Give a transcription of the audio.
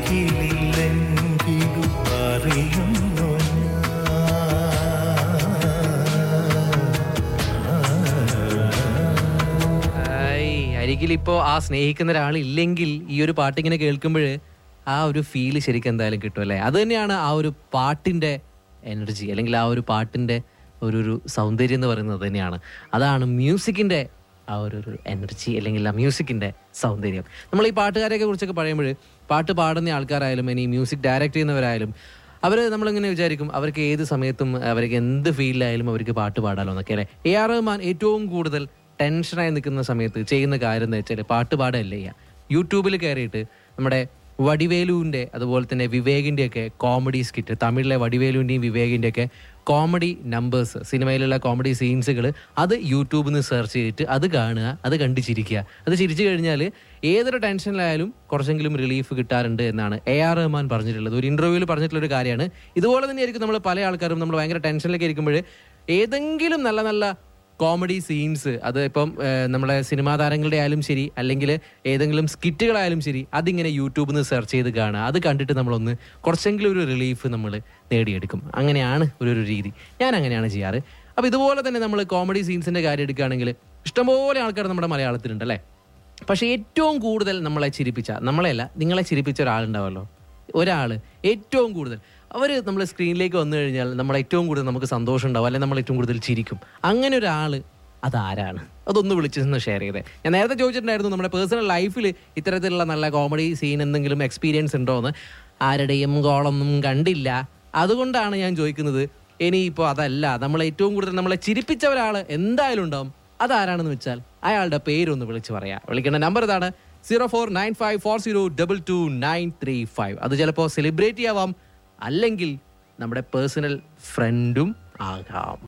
അരികിലില്ലെങ്കിലും അറിയുന്നു ഹായ് അരികിൽ ഇപ്പോ ആ സ്നേഹിക്കുന്ന ഒരാൾ ഇല്ലെങ്കിൽ ഈ ഒരു പാട്ട് ഇങ്ങനെ കേൾക്കുമ്പോൾ ആ ഒരു ഫീല് ശരിക്കും എന്തായാലും കിട്ടും അല്ലേ അത് തന്നെയാണ് ആ ഒരു പാട്ടിന്റെ എനർജി അല്ലെങ്കിൽ ആ ഒരു പാട്ടിന്റെ ഒരു ഒരു സൗന്ദര്യം എന്ന് പറയുന്നത് തന്നെയാണ് അതാണ് മ്യൂസിക്കിന്റെ ആ ഒരു ഒരു എനർജി അല്ലെങ്കിൽ ആ മ്യൂസിക്കിന്റെ സൗന്ദര്യം നമ്മൾ ഈ പാട്ടുകാരെയൊക്കെ കുറിച്ചൊക്കെ പറയുമ്പോൾ പാട്ട് പാടുന്ന ആൾക്കാരായാലും ഇനി മ്യൂസിക് ഡയറക്റ്റ് ചെയ്യുന്നവരായാലും അവർ നമ്മളിങ്ങനെ വിചാരിക്കും അവർക്ക് ഏത് സമയത്തും അവർക്ക് എന്ത് ഫീൽഡിലായാലും അവർക്ക് പാട്ട് പാടാലോ എന്നൊക്കെ അല്ലേ എ ആർ റഹ്മാൻ ഏറ്റവും കൂടുതൽ ടെൻഷനായി നിൽക്കുന്ന സമയത്ത് ചെയ്യുന്ന കാര്യം എന്ന് വെച്ചാൽ പാട്ട് പാടല്ല ചെയ്യുക യൂട്യൂബിൽ കയറിയിട്ട് നമ്മുടെ വടിവേലുവിൻ്റെ അതുപോലെ തന്നെ വിവേകിൻ്റെ ഒക്കെ കോമഡി സ്കിറ്റ് തമിഴിലെ വടിവേലുവിൻ്റെയും വിവേകിൻ്റെ ഒക്കെ കോമഡി നമ്പേഴ്സ് സിനിമയിലുള്ള കോമഡി സീൻസുകൾ അത് യൂട്യൂബിൽ നിന്ന് സെർച്ച് ചെയ്തിട്ട് അത് കാണുക അത് കണ്ട് ചിരിക്കുക അത് ചിരിച്ചു കഴിഞ്ഞാൽ ഏതൊരു ടെൻഷനിലായാലും കുറച്ചെങ്കിലും റിലീഫ് കിട്ടാറുണ്ട് എന്നാണ് എ ആർ റഹ്മാൻ പറഞ്ഞിട്ടുള്ളത് ഒരു ഇന്റർവ്യൂവിൽ പറഞ്ഞിട്ടുള്ള ഒരു കാര്യമാണ് ഇതുപോലെ തന്നെയായിരിക്കും നമ്മൾ പല ആൾക്കാരും നമ്മൾ ഭയങ്കര ടെൻഷനിലൊക്കെ ഇരിക്കുമ്പോൾ ഏതെങ്കിലും നല്ല നല്ല കോമഡി സീൻസ് അത് ഇപ്പം ഏഹ്, നമ്മളെ സിനിമാ താരങ്ങളുടെ ആയാലും ശരി അല്ലെങ്കിൽ ഏതെങ്കിലും സ്കിറ്റുകളായാലും ശരി അതിങ്ങനെ യൂട്യൂബിൽ നിന്ന് സെർച്ച് ചെയ്ത് കാണുക അത് കണ്ടിട്ട് നമ്മളൊന്ന് കുറച്ചെങ്കിലും ഒരു റിലീഫ് നമ്മൾ നേടിയെടുക്കും അങ്ങനെയാണ് ഒരു ഒരു രീതി ഞാൻ അങ്ങനെയാണ് ചെയ്യാറ് അപ്പോൾ ഇതുപോലെ തന്നെ നമ്മൾ കോമഡി സീൻസിൻ്റെ കാര്യം എടുക്കുകയാണെങ്കിൽ ഇഷ്ടംപോലെ ആൾക്കാർ നമ്മുടെ മലയാളത്തിലുണ്ട് അല്ലേ പക്ഷേ ഏറ്റവും കൂടുതൽ നമ്മളെ ചിരിപ്പിച്ച നമ്മളെയല്ല നിങ്ങളെ ചിരിപ്പിച്ച ഒരാളുണ്ടാവുമല്ലോ ഒരാൾ ഏറ്റവും കൂടുതൽ അവർ നമ്മൾ സ്ക്രീനിലേക്ക് വന്നു കഴിഞ്ഞാൽ നമ്മൾ ഏറ്റവും കൂടുതൽ നമുക്ക് സന്തോഷം ഉണ്ടാവും അല്ലെങ്കിൽ നമ്മൾ ഏറ്റവും കൂടുതൽ ചിരിക്കും അങ്ങനെ ഒരാൾ അതാരാണ് അതൊന്ന് വിളിച്ചൊന്ന് ഷെയർ ചെയ്തേ ഞാൻ നേരത്തെ ചോദിച്ചിട്ടുണ്ടായിരുന്നു നമ്മുടെ പേഴ്സണൽ ലൈഫിൽ ഇത്തരത്തിലുള്ള നല്ല കോമഡി സീൻ എന്തെങ്കിലും എക്സ്പീരിയൻസ് ഉണ്ടോ എന്ന് ആരുടെയും ഗോളൊന്നും കണ്ടില്ല അതുകൊണ്ടാണ് ഞാൻ ചോദിക്കുന്നത് ഇനിയിപ്പോൾ അതല്ല നമ്മൾ ഏറ്റവും കൂടുതൽ നമ്മളെ ചിരിപ്പിച്ച ഒരാൾ എന്തായാലും ഉണ്ടാവും അതാരാണെന്ന് വെച്ചാൽ അയാളുടെ പേരൊന്ന് വിളിച്ച് പറയാം വിളിക്കേണ്ട നമ്പർ ഇതാണ് zero four nine five four zero double two nine three five അത് ചിലപ്പോൾ സെലിബ്രിറ്റി ആവാം അല്ലെങ്കിൽ നമ്മുടെ പേഴ്സണൽ ഫ്രണ്ടും ആകാം